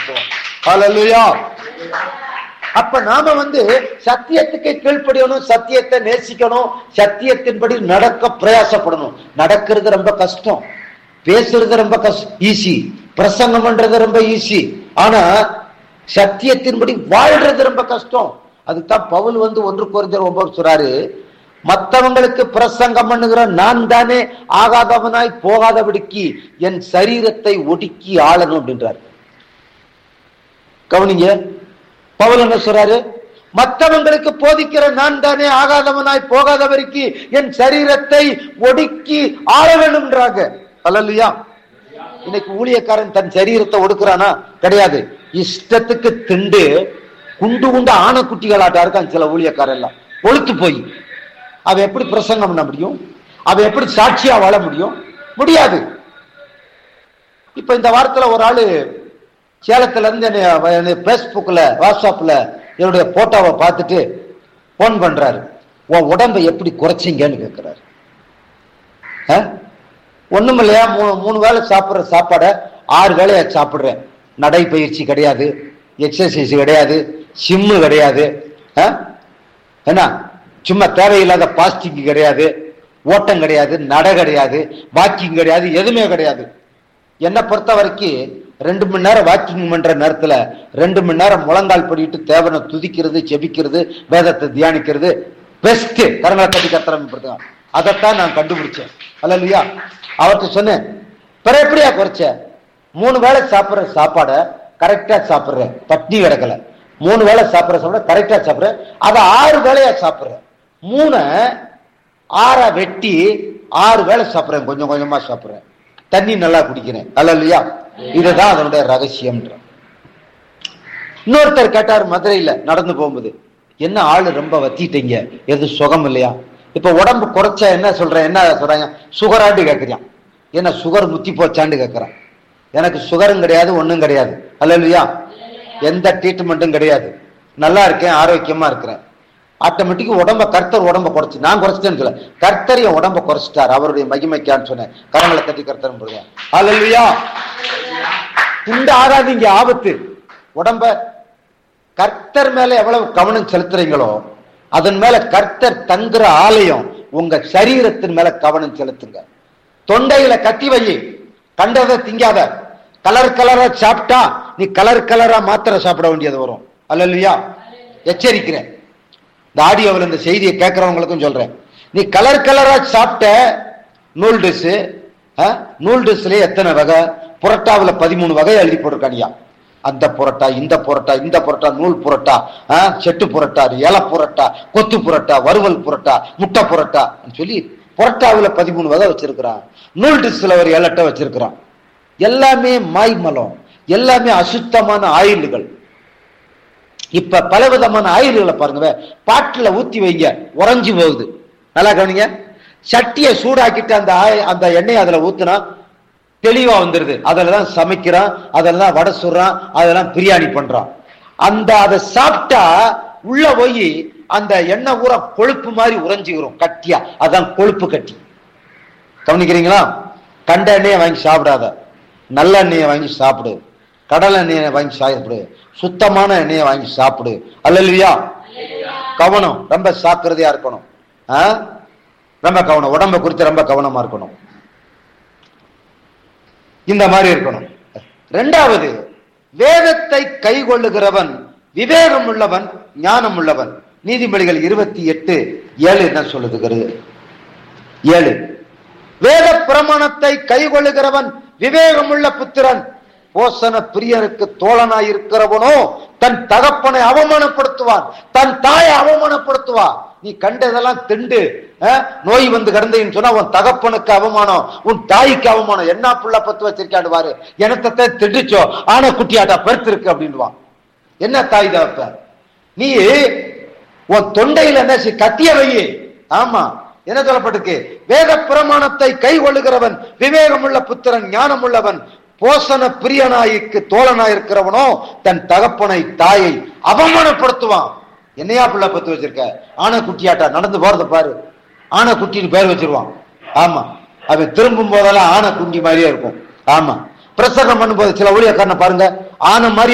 ஆரம்பிச்சிருவோம் ஹalleluya அப்ப நாம வந்து சத்தியத்துக்கு கீழ்ப்படியணும் சத்தியத்தை நேசிக்கணும் சத்தியத்தின்படி நடக்க பிரயாசப்படணும் நடக்கிறது ரொம்ப கஷ்டம் பேசுறது ரொம்ப கஷ்டம் ஈஸி பிரசங்கம் பண்றது ரொம்ப ஈஸி ஆனா சத்தியத்தின்படி வாழ்றது ரொம்ப கஷ்டம் அதுதான் பவுல் வந்து ஒன்று குறைஞ்சர் ஒன்பது சொல்றாரு மற்றவங்களுக்கு பிரசங்கம் பண்ணுகிற நான் தானே ஆகாதவனாய் போகாதபடிக்கு என் சரீரத்தை ஒடுக்கி ஆளணும் அப்படின்றார் கவனிங்க பவுல் என்ன சொல்றாரு மற்றவங்களுக்கு போதிக்கிற நான் தானே ஆகாதவனாய் போகாதவருக்கு என் சரீரத்தை ஒடுக்கி ஆள வேண்டும்ன்றாங்க அல்லையா இன்னைக்கு ஊழியக்காரன் தன் சரீரத்தை ஒடுக்குறானா கிடையாது இஷ்டத்துக்கு திண்டு குண்டு குண்டு ஆணக்குட்டிகளாட்டா இருக்கான் சில ஊழியக்காரன் எல்லாம் ஒழுத்து போய் அவ எப்படி பிரசங்கம் பண்ண முடியும் அவ எப்படி சாட்சியா வாழ முடியும் முடியாது இப்ப இந்த வாரத்துல ஒரு ஆளு சேலத்துல இருந்து என்ன பேஸ்புக்ல வாட்ஸ்அப்ல என்னுடைய போட்டோவை பார்த்துட்டு போன் பண்றாரு உன் உடம்பை எப்படி குறைச்சிங்கன்னு கேட்கிறாரு ஒண்ணும் இல்லையா மூணு மூணு வேளை சாப்பிடுற சாப்பாடை ஆறு வேளையா சாப்பிடுறேன் நடைப்பயிற்சி கிடையாது எக்ஸசைஸ் கிடையாது சிம்மு கிடையாது ஆ? என்ன சும்மா தேவையில்லாத பாஸ்டிங் கிடையாது ஓட்டம் கிடையாது நட கிடையாது வாக்கிங் கிடையாது எதுவுமே கிடையாது என்னை பொறுத்த வரைக்கும் ரெண்டு மணி நேரம் வாக்கிங் பண்ற நேரத்துல ரெண்டு மணி நேரம் முழங்கால் படிட்டு தேவனை துதிக்கிறது செபிக்கிறது வேதத்தை தியானிக்கிறது பெஸ்ட் கரங்களை கட்டி கத்திரப்படுத்துங்க அதைத்தான் நான் கண்டுபிடிச்சேன் அல்ல இல்லையா அவர்கிட்ட சொன்னேன் பிற எப்படியா குறைச்ச மூணு வேளை சாப்பிடுற சாப்பாடை கரெக்டா சாப்பிடுறேன் பட்னி கிடக்கல மூணு வேளை சாப்பிடுற சாப்பிட கரெக்டா சாப்பிடுறேன் அதை ஆறு வேளையா சாப்பிடுறேன் மூணை ஆறா வெட்டி ஆறு வேளை சாப்பிடுறேன் கொஞ்சம் கொஞ்சமா சாப்பிடுறேன் தண்ணி நல்லா குடிக்கிறேன் அல்ல இல்லையா இதுதான் அதனுடைய ரகசியம்ன்ற இன்னொருத்தர் கேட்டார் மதுரையில நடந்து போகும்போது என்ன ஆளு ரொம்ப வத்திட்டீங்க எது சுகம் இல்லையா இப்ப உடம்பு குறைச்சா என்ன சொல்றேன் என்ன சொல்றாங்க சுகராண்டு கேட்கறியான் என்ன சுகர் முத்தி போச்சாண்டு கேட்கறான் எனக்கு சுகரும் கிடையாது ஒண்ணும் கிடையாது அல்ல இல்லையா எந்த ட்ரீட்மெண்ட்டும் கிடையாது நல்லா இருக்கேன் ஆரோக்கியமா இருக்கிறேன் ஆட்டோமேட்டிக் உடம்ப கர்த்தர் உடம்ப குறைச்சு நான் குறைச்சிட்டேன்னு சொல்ல கர்த்தர் என் உடம்ப குறைச்சிட்டார் அவருடைய மகிமைக்கான்னு சொன்னேன் கரங்களை தட்டி கர்த்தர் போடுவேன் அல்லையா இந்த ஆகாதீங்க ஆபத்து உடம்ப கர்த்தர் மேல எவ்வளவு கவனம் செலுத்துறீங்களோ அதன் மேல கர்த்தர் தங்குற ஆலயம் உங்க சரீரத்தின் மேல கவனம் செலுத்துங்க தொண்டையில கத்தி வை கண்டதை திங்காத கலர் கலரா சாப்பிட்டா நீ கலர் கலரா மாத்திரை சாப்பிட வேண்டியது வரும் அல்ல இல்லையா எச்சரிக்கிறேன் இந்த ஆடியோவில் இந்த செய்தியை கேட்கறவங்களுக்கும் சொல்றேன் நீ கலர் கலரா சாப்பிட்ட நூல்டிஸ் நூல்டிஸ்ல எத்தனை வகை புரட்டாவுல பதிமூணு வகை எழுதி போட்டிருக்கானியா அந்த புரட்டா இந்த புரட்டா இந்த புரட்டா நூல் புரட்டா ஆ, செட்டு புரட்டா இலை புரட்டா கொத்து புரட்டா வறுவல் புரட்டா முட்டை புரட்டா சொல்லி புரட்டாவுல பதிமூணு வகை வச்சிருக்கிறான் நூல் டிஸ்ல ஒரு ஏழட்டை வச்சிருக்கிறான் எல்லாமே மாய்மலம் எல்லாமே அசுத்தமான ஆயில்கள் இப்ப பலவிதமான ஆயில்களை பாருங்க பாட்டுல ஊத்தி வைங்க உறைஞ்சு போகுது நல்லா கவனிங்க சட்டியை சூடாக்கிட்டு அந்த ஆய- அந்த எண்ணெய் அதுல ஊத்துனா தெளிவா வந்துருது அதுலதான் சமைக்கிறான் அதெல்லாம் வடை சுடுறான் அதெல்லாம் பிரியாணி பண்றான் அந்த அதை சாப்பிட்டா உள்ள போய் அந்த எண்ணெய் ஊற கொழுப்பு மாதிரி உறைஞ்சி வரும் கட்டியா அதான் கொழுப்பு கட்டி கவனிக்கிறீங்களா கண்ட எண்ணெயை வாங்கி சாப்பிடாத நல்ல எண்ணெயை வாங்கி சாப்பிடு கடலை எண்ணெயை வாங்கி சாப்பிடு சுத்தமான எண்ணெயை வாங்கி சாப்பிடு அல்லையா கவனம் ரொம்ப சாக்கிரதையா இருக்கணும் ஆ? ரொம்ப கவனம் உடம்ப குறித்து ரொம்ப கவனமா இருக்கணும் இந்த மாதிரி இருக்கணும் ரெண்டாவது வேதத்தை கைகொள்ளுகிறவன் விவேகம் உள்ளவன் ஞானம் உள்ளவன் நீதிமொழிகள் இருபத்தி எட்டு ஏழு என்ன சொல்லுகிறது ஏழு வேத பிரமாணத்தை கைகொள்ளுகிறவன் விவேகமுள்ள புத்திரன் போசன பிரியருக்கு தோழனாய் இருக்கிறவனோ தன் தகப்பனை அவமானப்படுத்துவான் தன் தாயை அவமானப்படுத்துவான் நீ கண்டதெல்லாம் திண்டு அஹ், நோய் வந்து கிடந்தேன்னு சொன்னா உன் தகப்பனுக்கு அவமானம் உன் தாய்க்கு அவமானம் என்ன புள்ள பத்து வச்சிருக்காண்டு பாரு எனத்தை திண்டுச்சோ ஆனா குட்டியாட்டா பெருத்திருக்கு அப்படின்வான் என்ன தாய் தகப்ப நீ உன் தொண்டையில என்ன செய்- கத்திய வை ஆமா என்ன சொல்லப்பட்டிருக்கு வேத பிரமாணத்தை கை கொள்ளுகிறவன் விவேகமுள்ள புத்திரன் ஞானமுள்ளவன் போசன பிரியனாய்க்கு தோழனாயிருக்கிறவனோ தன் தகப்பனை தாயை அவமானப்படுத்துவான் என்னையா புள்ள பத்து வச்சிருக்க ஆன குட்டியாட்டா நடந்து போறத பாரு ஆன குட்டின்னு பேர் வச்சிருவான் ஆமா அவன் திரும்பும் போதெல்லாம் ஆன குண்டி மாதிரியே இருக்கும் ஆமா பிரசங்கம் பண்ணும்போது சில ஊழியக்காரனை பாருங்க ஆன மாதிரி